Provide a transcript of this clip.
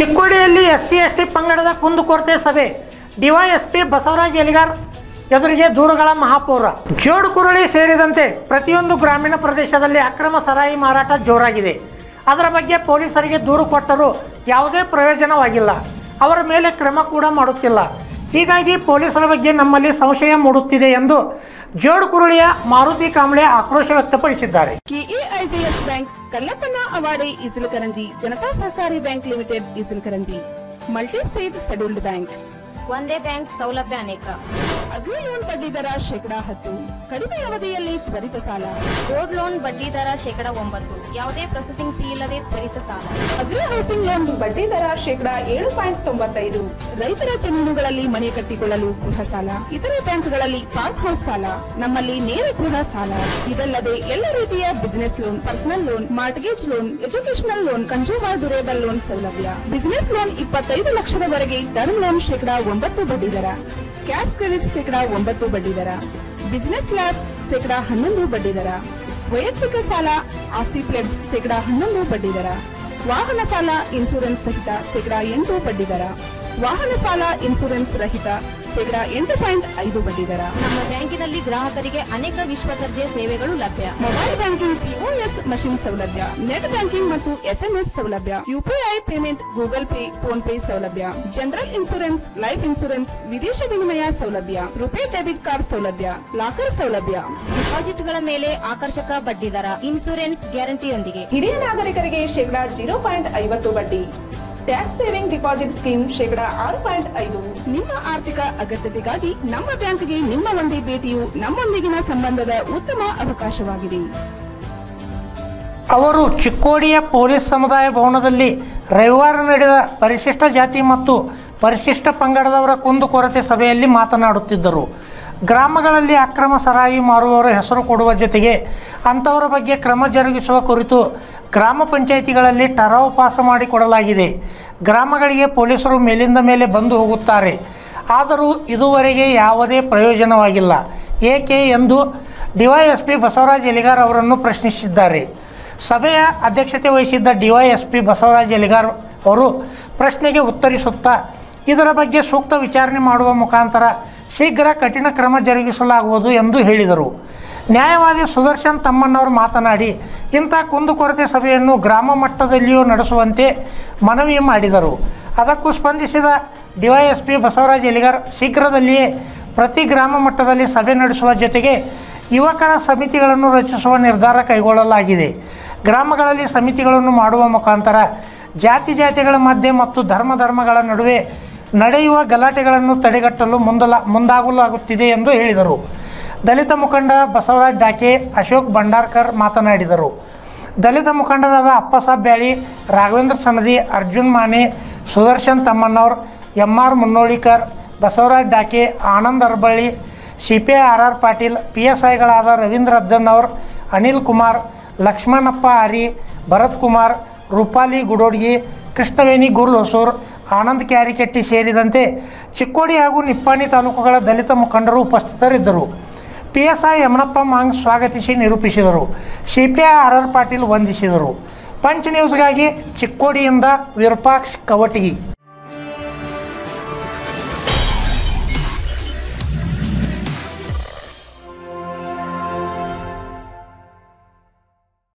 ಚಿಕ್ಕೋಡಿಯಲ್ಲಿ S C S T ಪಂಗಡದ ಕುಂದುಕೊರತೆ ಸಭೆ ಡಿವೈಎಸ್ಪಿ ಬಸವರಾಜ್ ಎಲಿಗಾರ್ ಎದುರಿಗೆ ದೂರುಗಳ ಮಹಾಪೌರ ಜೋಡುಕುರುಳಿ ಸೇರಿದಂತೆ ಪ್ರತಿಯೊಂದು ಗ್ರಾಮೀಣ ಪ್ರದೇಶದಲ್ಲಿ ಅಕ್ರಮ ಸರಾಯಿ ಮಾರಾಟ ಜೋರಾಗಿದೆ ಅದರ ಬಗ್ಗೆ ಪೊಲೀಸರಿಗೆ ದೂರು ಕೊಟ್ಟರೂ ಯಾವುದೇ ಪ್ರಯೋಜನವಾಗಿಲ್ಲ ಅವರ ಮೇಲೆ ಕ್ರಮ ಕೂಡ ಮಾಡುತ್ತಿಲ್ಲ ಹೀಗಾಗಿ ಪೊಲೀಸರ ಬಗ್ಗೆ ನಮ್ಮಲ್ಲಿ ಸಂಶಯ ಮೂಡುತ್ತಿದೆ ಎಂದು ಜೋಡುಕುರುಳಿಯ ಮಾರುತಿ ಕಾಂಬ್ಳೆ ಆಕ್ರೋಶ ವ್ಯಕ್ತಪಡಿಸಿದ್ದಾರೆ ಕೆಎಐಜೆಎಸ್ bank ಕಲ್ಲಪ್ಪನ ಅವಾಡೆ Ichalkaranji Janata Sahakari bank limited Ichalkaranji multi state scheduled bank ಒಂದೇ ಬ್ಯಾಂಕ್ ಸೌಲಭ್ಯ ಅನೇಕ ಅಗ್ರಿ ಲೋನ್ ಬಡ್ಡಿ ದರ ಶೇಕಡಾ ಹತ್ತು ಕಡಿಮೆ ಅವಧಿಯಲ್ಲಿ ತ್ವರಿತ ಸಾಲ ಗೋಲ್ಡ್ ಲೋನ್ ಬಡ್ಡಿ ದರ ಶೇಕಡ ಒಂಬತ್ತು ಯಾವುದೇ ಪ್ರೊಸೆಸಿಂಗ್ ಫೀ ಇಲ್ಲದೆ ತ್ವರಿತ ಸಾಲ ಅಗ್ರಿ ಹೌಸಿಂಗ್ ಲೋನ್ ಬಡ್ಡಿ ದರ ಶೇಕಡಾ ಏಳು ಪಾಯಿಂಟ್ ತೊಂಬತ್ತೈದು ರೈತರ ಜಮೀನುಗಳಲ್ಲಿ ಮನೆ ಕಟ್ಟಿಕೊಳ್ಳಲು ಗೃಹ ಸಾಲ ಇತರೆ ಬ್ಯಾಂಕ್ಗಳಲ್ಲಿ ಫಾರ್ಮ್ ಹೌಸ್ ಸಾಲ ನಮ್ಮಲ್ಲಿ ನೇರ ಗೃಹ ಸಾಲ ಇದಲ್ಲದೆ ಎಲ್ಲ ರೀತಿಯ business loan personal loan mortgage loan educational loan consumer durable loan ಸೌಲಭ್ಯ ಬಿಸಿನೆಸ್ ಲೋನ್ ಇಪ್ಪತ್ತೈದು ಲಕ್ಷದವರೆಗೆ ಟರ್ಮ್ ಲೋನ್ ಶೇಕಡಾ ಒಂಬತ್ತು ಬಡ್ಡಿ ದರ ಕ್ಯಾಶ್ ಕ್ರೆಡಿಟ್ ಶೇಕಡಾ ಒಂಬತ್ತು ಬಡ್ಡಿ ದರ ಬಿಸಿನೆಸ್ ಲ್ಯಾಬ್ ಶೇಕಡಾ ಹನ್ನೊಂದು ಬಡ್ಡಿ ದರ ವೈಯಕ್ತಿಕ ಸಾಲ ಆಸ್ತಿ ಪ್ಲೆಡ್ಸ್ ಶೇಕಡಾ ಹನ್ನೊಂದು ಬಡ್ಡಿ ದರ ವಾಹನ ಸಾಲ ಇನ್ಸೂರೆನ್ಸ್ ಸಹಿತ ಶೇಕಡಾ ಎಂಟು ಬಡ್ಡಿ ದರ ವಾಹನ ಸಾಲ ಇನ್ಸೂರೆನ್ಸ್ ರಹಿತ ಶೇಕಡಾ ಎಂಟು ಪಾಯಿಂಟ್ ಐದು ಬಡ್ಡಿ ದರ ನಮ್ಮ ಬ್ಯಾಂಕಿನಲ್ಲಿ ಗ್ರಾಹಕರಿಗೆ ಅನೇಕ ವಿಶ್ವ ದರ್ಜೆ ಸೇವೆಗಳು ಲಭ್ಯ ಮೊಬೈಲ್ ಬ್ಯಾಂಕಿಂಗ್ ಪಿಒಎಸ್ ಮಷಿನ್ ಸೌಲಭ್ಯ ನೆಟ್ ಬ್ಯಾಂಕಿಂಗ್ ಮತ್ತು ಎಸ್ಎಂಎಸ್ ಸೌಲಭ್ಯ UPI payment Google Pay PhonePe ಸೌಲಭ್ಯ ಜನರಲ್ ಇನ್ಸೂರೆನ್ಸ್ ಲೈಫ್ ಇನ್ಸೂರೆನ್ಸ್ ವಿದೇಶ ವಿನಿಮಯ ಸೌಲಭ್ಯ ರುಪೇ ಡೆಬಿಟ್ ಕಾರ್ಡ್ ಸೌಲಭ್ಯ ಲಾಕರ್ ಸೌಲಭ್ಯ ಡಿಪಾಸಿಟ್ಗಳ ಮೇಲೆ ಆಕರ್ಷಕ ಬಡ್ಡಿ ದರ ಇನ್ಸೂರೆನ್ಸ್ ಗ್ಯಾರಂಟಿಯೊಂದಿಗೆ ಹಿರಿಯ ನಾಗರಿಕರಿಗೆ ಶೇಕಡಾ ಜೀರೋ ಪಾಯಿಂಟ್ ಐವತ್ತು ಬಡ್ಡಿ ಟ್ಯಾಕ್ಸ್ ಸೇವಿಂಗ್ ಡಿಪಾಸಿಟ್ ಸ್ಕೀಮ್ ಶೇಕಡಾ ಆರು ಪಾಯಿಂಟ್ ಐದು ನಿಮ್ಮ ಆರ್ಥಿಕ ಅಗತ್ಯತೆಗಾಗಿ ನಮ್ಮ ಬ್ಯಾಂಕ್ಗೆ ನಿಮ್ಮ ಒಂದೇ ಭೇಟಿಯು ನಮ್ಮೊಂದಿಗಿನ ಸಂಬಂಧದ ಉತ್ತಮ ಅವಕಾಶವಾಗಿದೆ ಅವರು ಚಿಕ್ಕೋಡಿಯ ಪೊಲೀಸ್ ಸಮುದಾಯ ಭವನದಲ್ಲಿ ರವಿವಾರ ನಡೆದ ಪರಿಶಿಷ್ಟ ಜಾತಿ ಮತ್ತು ಪರಿಶಿಷ್ಟ ಪಂಗಡದವರ ಕುಂದುಕೊರತೆ ಸಭೆಯಲ್ಲಿ ಮಾತನಾಡುತ್ತಿದ್ದರು ಗ್ರಾಮಗಳಲ್ಲಿ ಅಕ್ರಮ ಸರಾಯಿ ಮಾರುವವರ ಹೆಸರು ಕೊಡುವ ಜೊತೆಗೆ ಅಂಥವರ ಬಗ್ಗೆ ಕ್ರಮ ಜರುಗಿಸುವ ಕುರಿತು ಗ್ರಾಮ ಪಂಚಾಯಿತಿಗಳಲ್ಲಿ ಟರಾವು ಪಾಸ ಮಾಡಿಕೊಡಲಾಗಿದೆ ಗ್ರಾಮಗಳಿಗೆ ಪೊಲೀಸರು ಮೇಲಿಂದ ಮೇಲೆ ಬಂದು ಹೋಗುತ್ತಾರೆ ಆದರೂ ಇದುವರೆಗೆ ಯಾವುದೇ ಪ್ರಯೋಜನವಾಗಿಲ್ಲ ಏಕೆ ಎಂದು ಡಿವೈಎಸ್ಪಿ ಬಸವರಾಜ್ ಎಲಿಗಾರ್ ಅವರನ್ನು ಪ್ರಶ್ನಿಸಿದ್ದಾರೆ ಸಭೆಯ ಅಧ್ಯಕ್ಷತೆ ವಹಿಸಿದ್ದ ಡಿವೈಎಸ್ಪಿ ಬಸವರಾಜ್ ಎಲಿಗಾರ್ ಅವರು ಪ್ರಶ್ನೆಗೆ ಉತ್ತರಿಸುತ್ತಾ ಇದರ ಬಗ್ಗೆ ಸೂಕ್ತ ವಿಚಾರಣೆ ಮಾಡುವ ಮುಖಾಂತರ ಶೀಘ್ರ ಕಠಿಣ ಕ್ರಮ ಜರುಗಿಸಲಾಗುವುದು ಎಂದು ಹೇಳಿದರು ನ್ಯಾಯವಾದಿ ಸುದರ್ಶನ್ ತಮ್ಮಣ್ಣವರು ಮಾತನಾಡಿ ಇಂಥ ಕುಂದುಕೊರತೆ ಸಭೆಯನ್ನು ಗ್ರಾಮ ಮಟ್ಟದಲ್ಲಿಯೂ ನಡೆಸುವಂತೆ ಮನವಿ ಮಾಡಿದರು ಅದಕ್ಕೂ ಸ್ಪಂದಿಸಿದ ಡಿವೈಎಸ್ಪಿ ಬಸವರಾಜ್ ಎಲಿಗಾರ್ ಶೀಘ್ರದಲ್ಲಿಯೇ ಪ್ರತಿ ಗ್ರಾಮ ಮಟ್ಟದಲ್ಲಿ ಸಭೆ ನಡೆಸುವ ಜೊತೆಗೆ ಯುವಕರ ಸಮಿತಿಗಳನ್ನು ರಚಿಸುವ ನಿರ್ಧಾರ ಕೈಗೊಳ್ಳಲಾಗಿದೆ ಗ್ರಾಮಗಳಲ್ಲಿ ಸಮಿತಿಗಳನ್ನು ಮಾಡುವ ಮುಖಾಂತರ ಜಾತಿ ಜಾತಿಗಳ ಮಧ್ಯೆ ಮತ್ತು ಧರ್ಮ ಧರ್ಮಗಳ ನಡುವೆ ನಡೆಯುವ ಗಲಾಟೆಗಳನ್ನು ತಡೆಗಟ್ಟಲು ಮುಂದಲ ಮುಂದಾಗಲಾಗುತ್ತಿದೆ ಎಂದು ಹೇಳಿದರು ದಲಿತ ಮುಖಂಡ ಬಸವರಾಜ್ ಡಾಕೆ ಅಶೋಕ್ ಭಂಡಾರ್ಕರ್ ಮಾತನಾಡಿದರು ದಲಿತ ಮುಖಂಡರಾದ Appasab Byali Raghavendra Sanadi Arjun Mane Sudarshan Tammannavar M R Munnolikar Basavaraj Dake Anand Arballi C P I R R Patil P S ಐಗಳಾದ ರವೀಂದ್ರ ಅಜ್ಜನ್ನವ್ರ ಅನಿಲ್ ಕುಮಾರ್ ಲಕ್ಷ್ಮಣಪ್ಪ ಆರಿ ಭರತ್ ಕುಮಾರ್ ರೂಪಾಲಿ ಗುಡೋಡ್ಗಿ ಕೃಷ್ಣವೇಣಿ ಗುರುಲ್ ಹೊಸೂರ್ ಆನಂದ್ ಕ್ಯಾರಿಕೆಟ್ಟಿ ಸೇರಿದಂತೆ ಚಿಕ್ಕೋಡಿ ಹಾಗೂ ನಿಪ್ಪಾಣಿ ತಾಲೂಕುಗಳ ದಲಿತ ಮುಖಂಡರು ಉಪಸ್ಥಿತರಿದ್ದರು P S I Yamanappa Mang ಸ್ವಾಗತಿಸಿ ನಿರೂಪಿಸಿದರು C P I R R Patil ವಂದಿಸಿದರು ಪಂಚ್ ನ್ಯೂಸ್ಗಾಗಿ ಚಿಕ್ಕೋಡಿಯಿಂದ ವಿರೂಪಾಕ್ಷ್ ಕವಟಗಿ